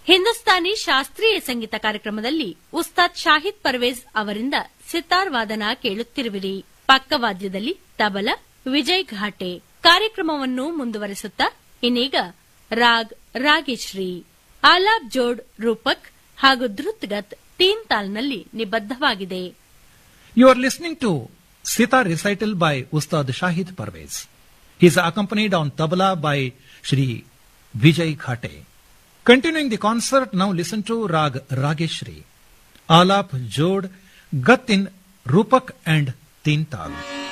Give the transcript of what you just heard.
ಹಿಂದೂಸ್ತಾನಿ ಶಾಸ್ತ್ರೀಯ ಸಂಗೀತ ಕಾರ್ಯಕ್ರಮದಲ್ಲಿ ಉಸ್ತಾದ್ ಶಾಹಿದ್ ಪರ್ವೇಜ್ ಅವರಿಂದ ಸಿತಾರ್ ವಾದನ ಕೇಳುತ್ತಿರುವಿರಿ ಪಕ್ಕವಾದ್ಯದಲ್ಲಿ ತಬಲ ವಿಜಯ್ ಘಾಟೆ ಕಾರ್ಯಕ್ರಮವನ್ನು ಮುಂದುವರೆಸುತ್ತಾ ಇನ್ನೀಗ ರಾಗ್ ರಾಗೇಶ್ರೀ ಆಲಾಬ್ ಜೋಡ್ ರೂಪಕ್ ಹಾಗೂ ಧೃತ್ಗತ್ ತೀನ್ ತಾಲ್ನಲ್ಲಿ ನಿಬದ್ಧವಾಗಿದೆ You are listening to Sitar recital by Ustad Shahid Parvez. He is accompanied on tabla by Shri Vijay Khate. Continuing the concert, now listen to Rag Rageshri, Alap Jod, Gat in Rupak and Tintal.